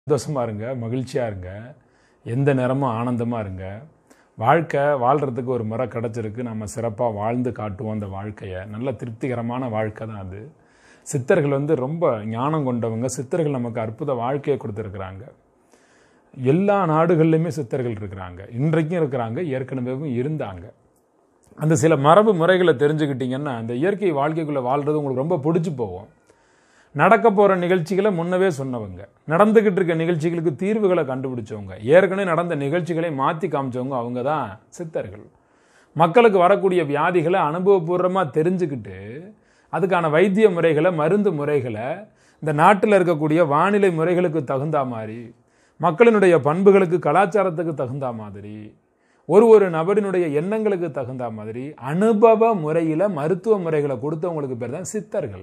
சந்தோஷமாக இருங்க மகிழ்ச்சியாக இருங்க எந்த நேரமும் ஆனந்தமாக இருங்க வாழ்க்கை வாழ்கிறதுக்கு ஒரு முறை கிடச்சிருக்கு நம்ம சிறப்பாக வாழ்ந்து காட்டுவோம் அந்த வாழ்க்கையை நல்ல திருப்திகரமான வாழ்க்கை தான் அது சித்தர்கள் வந்து ரொம்ப ஞானம் கொண்டவங்க சித்தர்கள் நமக்கு அற்புத வாழ்க்கையை கொடுத்துருக்குறாங்க எல்லா நாடுகள்லையுமே சித்தர்கள் இருக்கிறாங்க இன்றைக்கும் இருக்கிறாங்க ஏற்கனவே இருந்தாங்க அந்த சில மரபு முறைகளை தெரிஞ்சுக்கிட்டீங்கன்னா அந்த இயற்கை வாழ்க்கைக்குள்ளே வாழ்றது உங்களுக்கு ரொம்ப பிடிச்சி போகும் நடக்க போகிற நிகழ்ச்சிகளை முன்னவே சொன்னவங்க நடந்துக்கிட்டு இருக்க நிகழ்ச்சிகளுக்கு தீர்வுகளை கண்டுபிடிச்சவங்க ஏற்கனவே நடந்த நிகழ்ச்சிகளை மாற்றி காமிச்சவங்க அவங்க தான் சித்தர்கள் மக்களுக்கு வரக்கூடிய வியாதிகளை அனுபவபூர்வமாக தெரிஞ்சுக்கிட்டு அதுக்கான வைத்திய முறைகளை மருந்து முறைகளை இந்த நாட்டில் இருக்கக்கூடிய வானிலை முறைகளுக்கு தகுந்த மாதிரி மக்களினுடைய பண்புகளுக்கு கலாச்சாரத்துக்கு தகுந்த மாதிரி ஒரு ஒரு நபரினுடைய எண்ணங்களுக்கு தகுந்த மாதிரி அனுபவ முறையில் மருத்துவ முறைகளை கொடுத்தவங்களுக்கு பேர் தான் சித்தர்கள்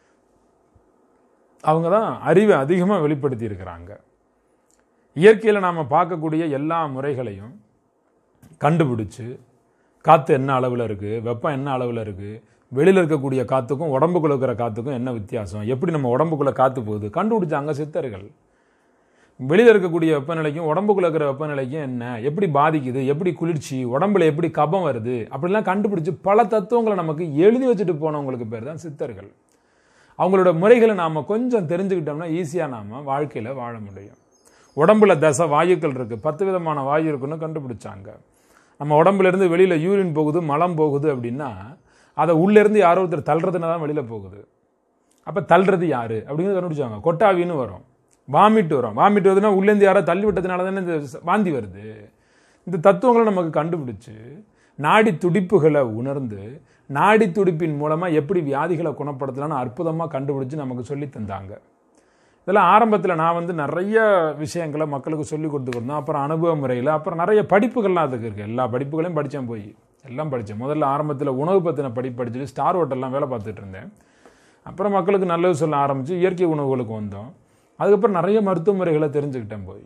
அவங்க தான் அறிவை அதிகமாக வெளிப்படுத்தி இருக்கிறாங்க இயற்கையில் நாம் பார்க்கக்கூடிய எல்லா முறைகளையும் கண்டுபிடிச்சு காற்று என்ன அளவில் இருக்குது வெப்பம் என்ன அளவில் இருக்குது வெளியில் இருக்கக்கூடிய காற்றுக்கும் உடம்புக்குள்ள இருக்கிற காற்றுக்கும் என்ன வித்தியாசம் எப்படி நம்ம உடம்புக்குள்ளே காற்று போகுது கண்டுபிடிச்சாங்க சித்தர்கள் வெளியில் இருக்கக்கூடிய வெப்பநிலைக்கும் உடம்புக்குள்ள இருக்கிற வெப்பநிலைக்கும் என்ன எப்படி பாதிக்குது எப்படி குளிர்ச்சி உடம்புல எப்படி கபம் வருது அப்படிலாம் கண்டுபிடிச்சு பல தத்துவங்களை நமக்கு எழுதி வச்சுட்டு போனவங்களுக்கு பேர் தான் சித்தர்கள் அவங்களோட முறைகளை நாம் கொஞ்சம் தெரிஞ்சுக்கிட்டோம்னா ஈஸியாக நாம் வாழ்க்கையில் வாழ முடியும் உடம்புல தசை வாயுக்கள் இருக்குது பத்து விதமான வாயு இருக்குன்னு கண்டுபிடிச்சாங்க நம்ம உடம்புல இருந்து வெளியில் யூரின் போகுது மலம் போகுது அப்படின்னா அதை உள்ளேருந்து யாரோ ஒருத்தர் தள்ளுறதுனா தான் வெளியில் போகுது அப்போ தள்ளுறது யாரு அப்படிங்கிறது கண்டுபிடிச்சாங்க கொட்டாவின்னு வரும் வாமிட் வரும் வாமிட் வருதுன்னா உள்ளேருந்து யாரோ தள்ளி விட்டதுனால தானே இந்த வாந்தி வருது இந்த தத்துவங்களை நமக்கு கண்டுபிடிச்சு நாடி துடிப்புகளை உணர்ந்து நாடி துடிப்பின் மூலமாக எப்படி வியாதிகளை குணப்படுத்தலாம்னு அற்புதமாக கண்டுபிடிச்சு நமக்கு சொல்லி தந்தாங்க இதெல்லாம் ஆரம்பத்தில் நான் வந்து நிறைய விஷயங்களை மக்களுக்கு சொல்லி கொடுத்துருந்தோம் அப்புறம் அனுபவ முறையில் அப்புறம் நிறைய படிப்புகள்லாம் அதுக்கு இருக்குது எல்லா படிப்புகளையும் படித்தேன் போய் எல்லாம் படித்தேன் முதல்ல ஆரம்பத்தில் உணவு பற்றின படிப்பு படிச்சுட்டு ஸ்டார் ஹோட்டல்லாம் வேலை பார்த்துட்டு இருந்தேன் அப்புறம் மக்களுக்கு நல்லது சொல்ல ஆரம்பித்து இயற்கை உணவுகளுக்கு வந்தோம் அதுக்கப்புறம் நிறைய மருத்துவ முறைகளை தெரிஞ்சுக்கிட்டேன் போய்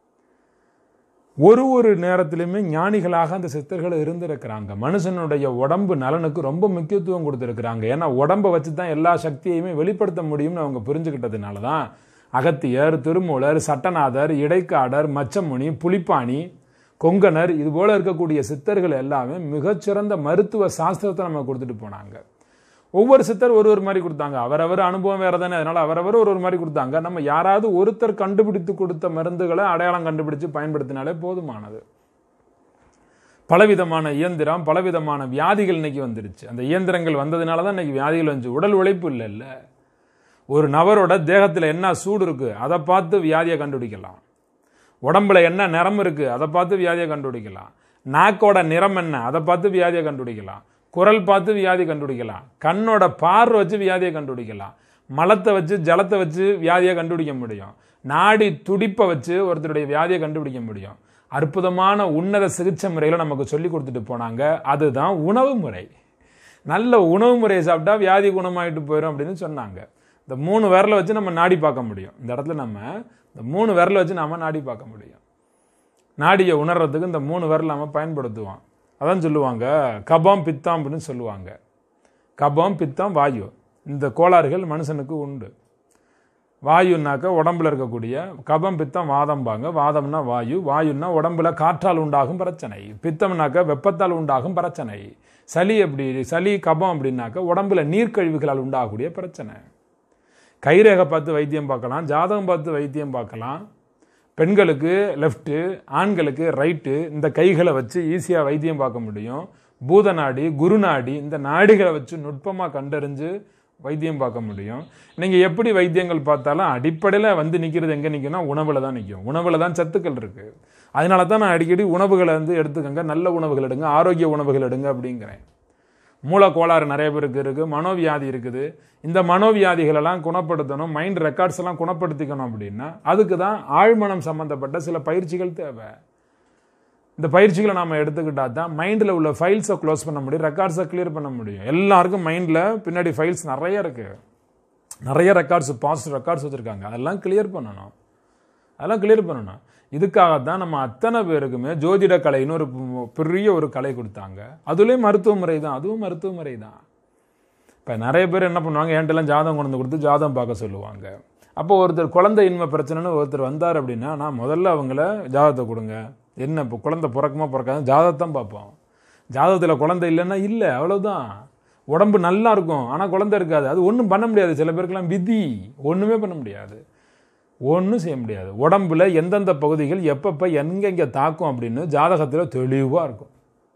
ஒரு ஒரு நேரத்திலுமே ஞானிகளாக அந்த சித்தர்கள் இருந்திருக்கிறாங்க மனுஷனுடைய உடம்பு நலனுக்கு ரொம்ப முக்கியத்துவம் கொடுத்துருக்குறாங்க ஏன்னா உடம்பை வச்சு தான் எல்லா சக்தியையுமே வெளிப்படுத்த முடியும்னு அவங்க புரிஞ்சுக்கிட்டதுனால தான் அகத்தியர் திருமூலர் சட்டநாதர் இடைக்காடர் மச்சமுனி புலிப்பாணி கொங்கணர் இது போல இருக்கக்கூடிய சித்தர்கள் எல்லாமே மிகச்சிறந்த மருத்துவ சாஸ்திரத்தை நம்ம கொடுத்துட்டு போனாங்க ஒவ்வொரு சித்தர் ஒரு ஒரு மாதிரி கொடுத்தாங்க அவரவர் அனுபவம் வேற தானே அதனால அவரவர் ஒரு ஒரு மாதிரி கொடுத்தாங்க நம்ம யாராவது ஒருத்தர் கண்டுபிடித்து கொடுத்த மருந்துகளை அடையாளம் கண்டுபிடிச்சு பயன்படுத்தினாலே போதுமானது பலவிதமான இயந்திரம் பலவிதமான வியாதிகள் இன்னைக்கு வந்துருச்சு அந்த இயந்திரங்கள் வந்ததுனால தான் இன்னைக்கு வியாதிகள் வந்துச்சு உடல் உழைப்பு இல்லை இல்லை ஒரு நபரோட தேகத்தில் என்ன சூடு இருக்கு அதை பார்த்து வியாதியை கண்டுபிடிக்கலாம் உடம்புல என்ன நிறம் இருக்கு அதை பார்த்து வியாதியை கண்டுபிடிக்கலாம் நாக்கோட நிறம் என்ன அதை பார்த்து வியாதியை கண்டுபிடிக்கலாம் குரல் பார்த்து வியாதி கண்டுபிடிக்கலாம் கண்ணோட பார்வை வச்சு வியாதியை கண்டுபிடிக்கலாம் மலத்தை வச்சு ஜலத்தை வச்சு வியாதியை கண்டுபிடிக்க முடியும் நாடி துடிப்பை வச்சு ஒருத்தருடைய வியாதியை கண்டுபிடிக்க முடியும் அற்புதமான உன்னத சிகிச்சை முறைகளை நமக்கு சொல்லி கொடுத்துட்டு போனாங்க அதுதான் உணவு முறை நல்ல உணவு முறையை சாப்பிட்டா வியாதி குணமாயிட்டு போயிடும் அப்படின்னு சொன்னாங்க இந்த மூணு விரலை வச்சு நம்ம நாடி பார்க்க முடியும் இந்த இடத்துல நம்ம இந்த மூணு விரலை வச்சு நாம நாடி பார்க்க முடியும் நாடியை உணர்றதுக்கு இந்த மூணு விரல் நம்ம பயன்படுத்துவோம் அதான் சொல்லுவாங்க கபம் பித்தம் அப்படின்னு சொல்லுவாங்க கபம் பித்தம் வாயு இந்த கோளாறுகள் மனுஷனுக்கு உண்டு வாயுன்னாக்க உடம்புல இருக்கக்கூடிய கபம் பித்தம் வாதம்பாங்க வாதம்னா வாயு வாயுன்னா உடம்புல காற்றால் உண்டாகும் பிரச்சனை பித்தம்னாக்க வெப்பத்தால் உண்டாகும் பிரச்சனை சளி எப்படி சளி கபம் அப்படின்னாக்க உடம்புல நீர்க்கழிவுகளால் உண்டாகக்கூடிய பிரச்சனை கைரேகை பார்த்து வைத்தியம் பார்க்கலாம் ஜாதகம் பார்த்து வைத்தியம் பார்க்கலாம் பெண்களுக்கு லெஃப்ட்டு ஆண்களுக்கு ரைட்டு இந்த கைகளை வச்சு ஈஸியாக வைத்தியம் பார்க்க முடியும் பூதநாடி குருநாடி இந்த நாடிகளை வச்சு நுட்பமாக கண்டறிஞ்சு வைத்தியம் பார்க்க முடியும் நீங்கள் எப்படி வைத்தியங்கள் பார்த்தாலும் அடிப்படையில் வந்து நிற்கிறது எங்கே நிற்கும்னா உணவில் தான் நிற்கும் உணவில் தான் சத்துக்கள் இருக்குது அதனால தான் நான் அடிக்கடி உணவுகளை வந்து எடுத்துக்கங்க நல்ல உணவுகள் எடுங்க ஆரோக்கிய உணவுகள் எடுங்க அப்படிங்கிறேன் மூல கோளாறு நிறைய பேருக்கு இருக்குது மனோவியாதி இருக்குது இந்த மனோவியாதிகளெல்லாம் குணப்படுத்தணும் மைண்ட் ரெக்கார்ட்ஸ் எல்லாம் குணப்படுத்திக்கணும் அப்படின்னா அதுக்கு தான் ஆழ்மனம் சம்பந்தப்பட்ட சில பயிற்சிகள் தேவை இந்த பயிற்சிகளை நாம எடுத்துக்கிட்டா தான் மைண்டில் உள்ள ஃபைல்ஸை க்ளோஸ் பண்ண முடியும் ரெக்கார்ட்ஸை கிளியர் பண்ண முடியும் எல்லாருக்கும் மைண்டில் பின்னாடி ஃபைல்ஸ் நிறைய இருக்கு நிறைய ரெக்கார்ட்ஸ் பாசிட்டிவ் ரெக்கார்ட்ஸ் வச்சுருக்காங்க அதெல்லாம் கிளியர் பண்ணணும் அதெல்லாம் கிளியர் பண்ணணும் இதுக்காகத்தான் நம்ம அத்தனை பேருக்குமே ஜோதிட கலைன்னு ஒரு பெரிய ஒரு கலை கொடுத்தாங்க அதுலேயும் மருத்துவ முறை தான் அதுவும் மருத்துவ முறை தான் இப்போ நிறைய பேர் என்ன பண்ணுவாங்க என்கிட்டலாம் ஜாதகம் கொண்டு வந்து கொடுத்து ஜாதகம் பார்க்க சொல்லுவாங்க அப்போ ஒருத்தர் குழந்தை இன்மை பிரச்சனைன்னு ஒருத்தர் வந்தார் அப்படின்னா நான் முதல்ல அவங்கள ஜாதகத்தை கொடுங்க என்ன இப்போ குழந்தை பிறக்குமா பிறக்காது ஜாதகத்தான் பார்ப்போம் ஜாதகத்தில் குழந்தை இல்லைன்னா இல்லை அவ்வளவுதான் உடம்பு நல்லா இருக்கும் ஆனால் குழந்தை இருக்காது அது ஒன்றும் பண்ண முடியாது சில பேருக்கெல்லாம் விதி ஒன்றுமே பண்ண முடியாது ஒன்றும் செய்ய முடியாது உடம்புல எந்தெந்த பகுதிகள் எப்பப்போ எங்கெங்கே தாக்கும் அப்படின்னு ஜாதகத்தில் தெளிவாக இருக்கும்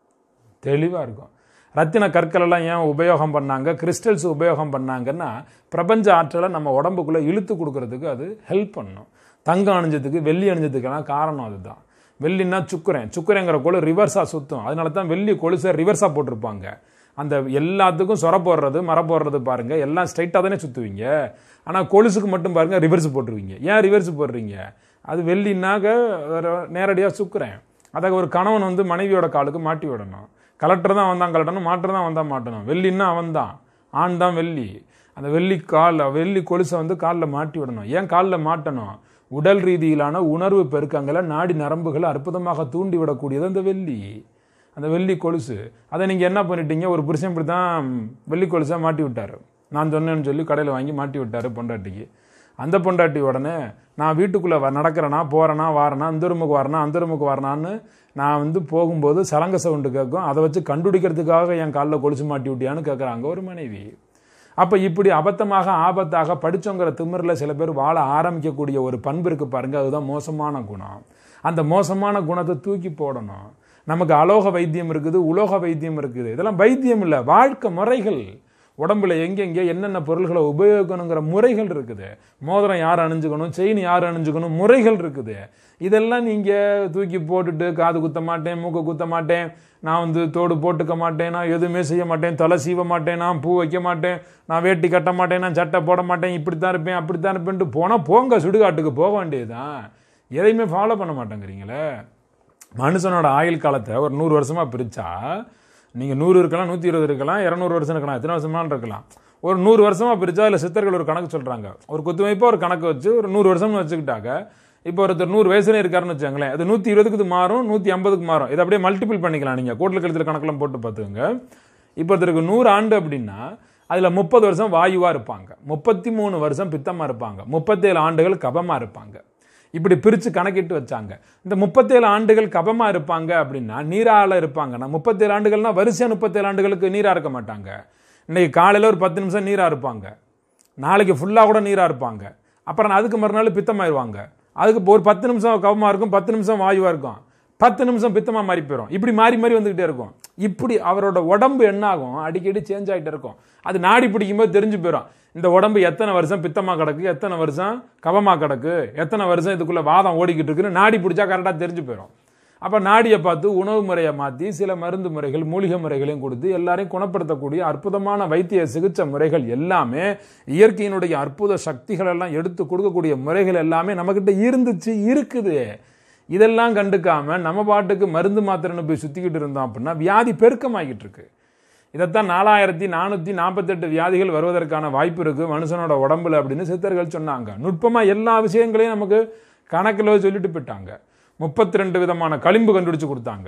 தெளிவாக இருக்கும் ரத்தின கற்கள் எல்லாம் ஏன் உபயோகம் பண்ணாங்க கிறிஸ்டல்ஸ் உபயோகம் பண்ணாங்கன்னா பிரபஞ்ச ஆற்றலை நம்ம உடம்புக்குள்ளே இழுத்து கொடுக்கறதுக்கு அது ஹெல்ப் பண்ணும் தங்கம் அணிஞ்சதுக்கு வெள்ளி அணிஞ்சதுக்கெல்லாம் காரணம் அதுதான் வெள்ளின்னா சுக்குரன் சுக்குரங்கிற கொழு ரிவர்ஸாக சுற்றும் அதனால தான் வெள்ளி கொலுசை ரிவர்ஸாக போட்டிருப்பாங்க அந்த எல்லாத்துக்கும் சொர போடுறது மர போடுறது பாருங்க எல்லாம் ஸ்ட்ரைட்டாக தானே சுற்றுவீங்க ஆனால் கொலுசுக்கு மட்டும் பாருங்க ரிவர்ஸ் போட்டுருவீங்க ஏன் ரிவர்ஸ் போடுறீங்க அது வெள்ளினாக்க நேரடியாக சுக்குறேன் அதை ஒரு கணவன் வந்து மனைவியோட காலுக்கு மாட்டி விடணும் கலெக்டர் தான் வந்தான் கலட்டணும் மாட்டர் தான் வந்தான் மாட்டணும் வெள்ளின்னா அவன் தான் ஆண் தான் வெள்ளி அந்த வெள்ளி கால் வெள்ளி கொலுசை வந்து காலில் மாட்டி விடணும் ஏன் காலில் மாட்டணும் உடல் ரீதியிலான உணர்வு பெருக்கங்களை நாடி நரம்புகளை அற்புதமாக தூண்டி விடக்கூடியது அந்த வெள்ளி அந்த வெள்ளி கொலுசு அதை நீங்கள் என்ன பண்ணிட்டீங்க ஒரு புருஷன் இப்படி தான் வெள்ளி கொலுசாக மாட்டி விட்டார் நான் சொன்னேன்னு சொல்லி கடையில் வாங்கி மாட்டி விட்டார் பொண்டாட்டிக்கு அந்த பொண்டாட்டி உடனே நான் வீட்டுக்குள்ளே வ நடக்கிறேனா போகிறேனா வாரேனா இந்த ரூமுக்கு வரேனா அந்த ரூமுக்கு வரேனான்னு நான் வந்து போகும்போது சலங்க சவுண்டு கேட்கும் அதை வச்சு கண்டுபிடிக்கிறதுக்காக என் காலில் கொலுசு மாட்டி விட்டியான்னு கேட்குறாங்க ஒரு மனைவி அப்போ இப்படி அபத்தமாக ஆபத்தாக படிச்சோங்கிற திமிரில் சில பேர் வாழ ஆரம்பிக்கக்கூடிய ஒரு பண்பு இருக்கு பாருங்க அதுதான் மோசமான குணம் அந்த மோசமான குணத்தை தூக்கி போடணும் நமக்கு அலோக வைத்தியம் இருக்குது உலோக வைத்தியம் இருக்குது இதெல்லாம் வைத்தியம் இல்லை வாழ்க்கை முறைகள் உடம்புல எங்கெங்கே என்னென்ன பொருள்களை உபயோகிக்கணுங்கிற முறைகள் இருக்குது மோதிரம் யார் அணிஞ்சுக்கணும் செயின் யார் அணிஞ்சுக்கணும் முறைகள் இருக்குது இதெல்லாம் நீங்கள் தூக்கி போட்டுட்டு காது குத்த மாட்டேன் மூக்கு குத்த மாட்டேன் நான் வந்து தோடு போட்டுக்க மாட்டேன் நான் எதுவுமே செய்ய மாட்டேன் தலை சீவ மாட்டேன் நான் பூ வைக்க மாட்டேன் நான் வேட்டி கட்ட மாட்டேன் நான் சட்டை போட மாட்டேன் இப்படி தான் இருப்பேன் அப்படி தான் இருப்பேன்ட்டு போனால் போங்க சுடுகாட்டுக்கு போக வேண்டியதுதான் எதையுமே ஃபாலோ பண்ண மாட்டேங்கிறீங்களே மனுஷனோட ஆயுள் காலத்தை ஒரு நூறு வருஷமாக பிரித்தா நீங்கள் நூறு இருக்கலாம் நூற்றி இருபது இருக்கலாம் இரநூறு வருஷம் இருக்கலாம் எத்தனை வருஷமானு இருக்கலாம் ஒரு நூறு வருஷமாக பிரித்தா இல்லை சித்தர்கள் ஒரு கணக்கு சொல்கிறாங்க ஒரு குத்துமைப்பாக ஒரு கணக்கு வச்சு ஒரு நூறு வருஷம்னு வச்சுக்கிட்டாக்க இப்போ ஒருத்தர் நூறு வயசுல இருக்காருன்னு வச்சுங்களேன் அது நூற்றி இருபதுக்கு மாறும் நூற்றி ஐம்பதுக்கு மாறும் இதை அப்படியே மல்டிபிள் பண்ணிக்கலாம் நீங்கள் கூட்டல் கழுத்தில் கணக்கெல்லாம் போட்டு பார்த்துக்கோங்க இப்போ ஒருத்தருக்கு நூறு ஆண்டு அப்படின்னா அதில் முப்பது வருஷம் வாயுவாக இருப்பாங்க முப்பத்தி மூணு வருஷம் பித்தமாக இருப்பாங்க முப்பத்தேழு ஆண்டுகள் கபமாக இருப்பாங்க இப்படி பிரித்து கணக்கிட்டு வச்சாங்க இந்த முப்பத்தேழு ஆண்டுகள் கபமாக இருப்பாங்க அப்படின்னா நீரால இருப்பாங்கன்னா முப்பத்தேழு ஆண்டுகள்னா வரிசையாக முப்பத்தேழு ஆண்டுகளுக்கு நீராக இருக்க மாட்டாங்க இன்னைக்கு காலையில் ஒரு பத்து நிமிஷம் நீராக இருப்பாங்க நாளைக்கு ஃபுல்லாக கூட நீராக இருப்பாங்க அப்புறம் அதுக்கு மறுநாள் பித்தமாயிருவாங்க அதுக்கு ஒரு பத்து நிமிஷம் கவமாக இருக்கும் பத்து நிமிஷம் வாயுவாக இருக்கும் பத்து நிமிஷம் பித்தமாக மாறி போயிடும் இப்படி மாறி மாறி வந்துக்கிட்டே இருக்கும் இப்படி அவரோட உடம்பு என்ன ஆகும் அடிக்கடி சேஞ்ச் ஆகிட்டே இருக்கும் அது நாடி பிடிக்கும்போது தெரிஞ்சு போயிடும் இந்த உடம்பு எத்தனை வருஷம் பித்தமாக கிடக்கு எத்தனை வருஷம் கவமாக கிடக்கு எத்தனை வருஷம் இதுக்குள்ளே வாதம் ஓடிக்கிட்டு இருக்குன்னு நாடி பிடிச்சா கரெக்டாக தெரிஞ்சு போயிடும் அப்போ நாடியை பார்த்து உணவு முறையை மாற்றி சில மருந்து முறைகள் மூலிகை முறைகளையும் கொடுத்து எல்லாரையும் குணப்படுத்தக்கூடிய அற்புதமான வைத்திய சிகிச்சை முறைகள் எல்லாமே இயற்கையினுடைய அற்புத சக்திகள் எல்லாம் எடுத்து கொடுக்கக்கூடிய முறைகள் எல்லாமே நம்மக்கிட்ட இருந்துச்சு இருக்குது இதெல்லாம் கண்டுக்காம நம்ம பாட்டுக்கு மருந்து மாத்திரைன்னு போய் சுற்றிக்கிட்டு இருந்தோம் அப்படின்னா வியாதி பெருக்கமாகிட்டு இருக்கு இதைத்தான் நாலாயிரத்தி நானூற்றி நாற்பத்தெட்டு வியாதிகள் வருவதற்கான வாய்ப்பு இருக்குது மனுஷனோட உடம்புல அப்படின்னு சித்தர்கள் சொன்னாங்க நுட்பமாக எல்லா விஷயங்களையும் நமக்கு கணக்கில் சொல்லிட்டு போயிட்டாங்க முப்பத்தி ரெண்டு விதமான களிம்பு கண்டுபிடிச்சு கொடுத்தாங்க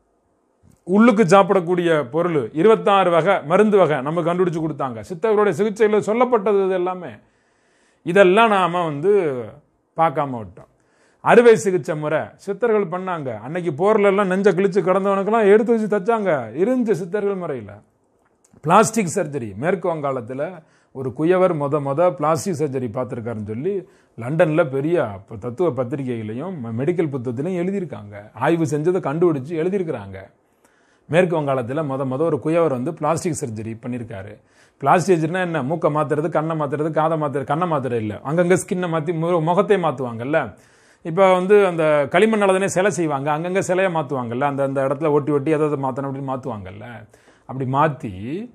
உள்ளுக்கு சாப்பிடக்கூடிய பொருள் இருபத்தாறு வகை மருந்து வகை நம்ம கண்டுபிடிச்சு கொடுத்தாங்க சித்தர்களுடைய சிகிச்சையில் சொல்லப்பட்டது இது எல்லாமே இதெல்லாம் நாம் வந்து பார்க்காம விட்டோம் அறுவை சிகிச்சை முறை சித்தர்கள் பண்ணாங்க அன்னைக்கு போர்ல எல்லாம் நெஞ்ச கிழிச்சு கிடந்தவனுக்கெல்லாம் எடுத்து வச்சு தச்சாங்க இருந்துச்சு சித்தர்கள் முறையில் பிளாஸ்டிக் சர்ஜரி மேற்கு வங்காளத்தில் ஒரு குயவர் மொத மொத பிளாஸ்டிக் சர்ஜரி பார்த்துருக்காருன்னு சொல்லி லண்டனில் பெரிய அப்ப தத்துவ பத்திரிகைகளையும் மெடிக்கல் புத்தகத்திலையும் எழுதியிருக்காங்க ஆய்வு செஞ்சதை கண்டுபிடிச்சு எழுதியிருக்கிறாங்க மேற்கு வங்காளத்தில் மொத மொத ஒரு குயவர் வந்து பிளாஸ்டிக் சர்ஜரி பண்ணியிருக்காரு பிளாஸ்டிக் சர்ஜரினா என்ன மூக்கை மாத்துறது கண்ணை மாத்துறது காதை மாத்துறது கண்ணை மாத்துறது இல்லை அங்கங்கே ஸ்கின்னை மாற்றி முகத்தை மாற்றுவாங்கல்ல இப்போ வந்து அந்த களிமண்ணால் தானே சிலை செய்வாங்க அங்கங்கே சிலையை மாற்றுவாங்கல்ல அந்த அந்த இடத்துல ஒட்டி ஒட்டி எதாவது மாற்றணும் அப்படின்னு மாற்றுவாங்கல்ல அப்படி மாற்றி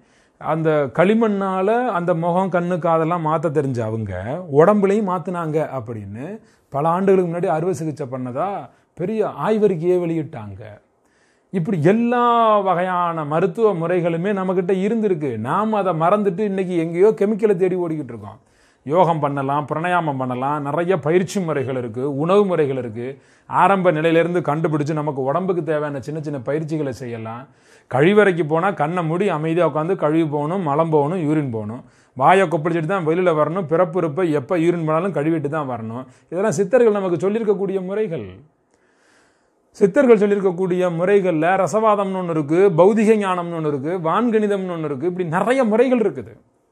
அந்த களிமண்ணால் அந்த முகம் கண்ணு காதெல்லாம் மாற்ற தெரிஞ்ச அவங்க உடம்புலையும் மாற்றினாங்க அப்படின்னு பல ஆண்டுகளுக்கு முன்னாடி அறுவை சிகிச்சை பண்ணதா பெரிய ஆய்வறிக்கையே வெளியிட்டாங்க இப்படி எல்லா வகையான மருத்துவ முறைகளுமே நம்மக்கிட்ட இருந்திருக்கு நாம் அதை மறந்துட்டு இன்னைக்கு எங்கேயோ கெமிக்கலை தேடி ஓடிக்கிட்டு இருக்கோம் யோகம் பண்ணலாம் பிரணயாமம் பண்ணலாம் நிறைய பயிற்சி முறைகள் இருக்குது உணவு முறைகள் இருக்குது ஆரம்ப நிலையிலேருந்து கண்டுபிடிச்சு நமக்கு உடம்புக்கு தேவையான சின்ன சின்ன பயிற்சிகளை செய்யலாம் கழிவறைக்கு போனால் கண்ணை மூடி அமைதியாக உட்காந்து கழுவி போகணும் மலம் போகணும் யூரின் போகணும் வாயை கொப்பளிச்சுட்டு தான் வெளியில் வரணும் பிறப்பு இருப்ப எப்போ யூரின் பண்ணாலும் கழுவிட்டு தான் வரணும் இதெல்லாம் சித்தர்கள் நமக்கு சொல்லியிருக்கக்கூடிய முறைகள் சித்தர்கள் சொல்லியிருக்கக்கூடிய முறைகளில் ரசவாதம்னு ஒன்று இருக்குது பௌதிக ஞானம்னு ஒன்று இருக்குது வான்கணிதம்னு ஒன்று இருக்குது இப்படி நிறைய முறைகள் இருக்குது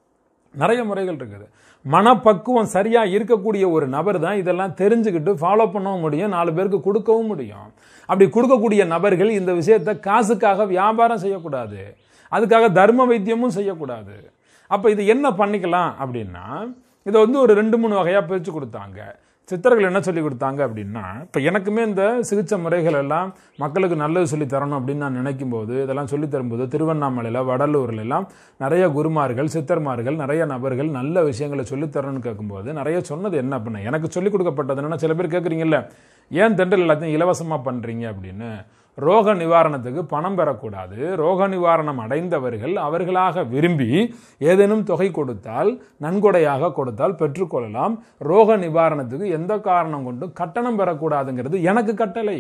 நிறைய முறைகள் இருக்குது மனப்பக்குவம் சரியாக இருக்கக்கூடிய ஒரு நபர் தான் இதெல்லாம் தெரிஞ்சுக்கிட்டு ஃபாலோ பண்ணவும் முடியும் நாலு பேருக்கு கொடுக்கவும் முடியும் அப்படி கொடுக்கக்கூடிய நபர்கள் இந்த விஷயத்தை காசுக்காக வியாபாரம் செய்யக்கூடாது அதுக்காக தர்ம வைத்தியமும் செய்யக்கூடாது அப்போ இது என்ன பண்ணிக்கலாம் அப்படின்னா இதை வந்து ஒரு ரெண்டு மூணு வகையாக பிரித்து கொடுத்தாங்க சித்தர்கள் என்ன சொல்லி கொடுத்தாங்க அப்படின்னா இப்போ எனக்குமே இந்த சிகிச்சை முறைகள் எல்லாம் மக்களுக்கு நல்லது சொல்லி தரணும் அப்படின்னு நான் நினைக்கும் போது இதெல்லாம் சொல்லி தரும்போது திருவண்ணாமலையில் வடலூர்ல எல்லாம் நிறைய குருமார்கள் சித்தர்மார்கள் நிறைய நபர்கள் நல்ல விஷயங்களை சொல்லி தரணும்னு கேட்கும்போது நிறைய சொன்னது என்ன அப்படின்னா எனக்கு சொல்லிக் கொடுக்கப்பட்டது என்னன்னா சில பேர் கேட்குறீங்கல்ல ஏன் தென்றல் எல்லாத்தையும் இலவசமாக பண்ணுறீங்க அப்படின்னு ரோக நிவாரணத்துக்கு பணம் பெறக்கூடாது ரோக நிவாரணம் அடைந்தவர்கள் அவர்களாக விரும்பி ஏதேனும் தொகை கொடுத்தால் நன்கொடையாக கொடுத்தால் பெற்றுக்கொள்ளலாம் ரோக நிவாரணத்துக்கு எந்த காரணம் கொண்டும் கட்டணம் பெறக்கூடாதுங்கிறது எனக்கு கட்டளை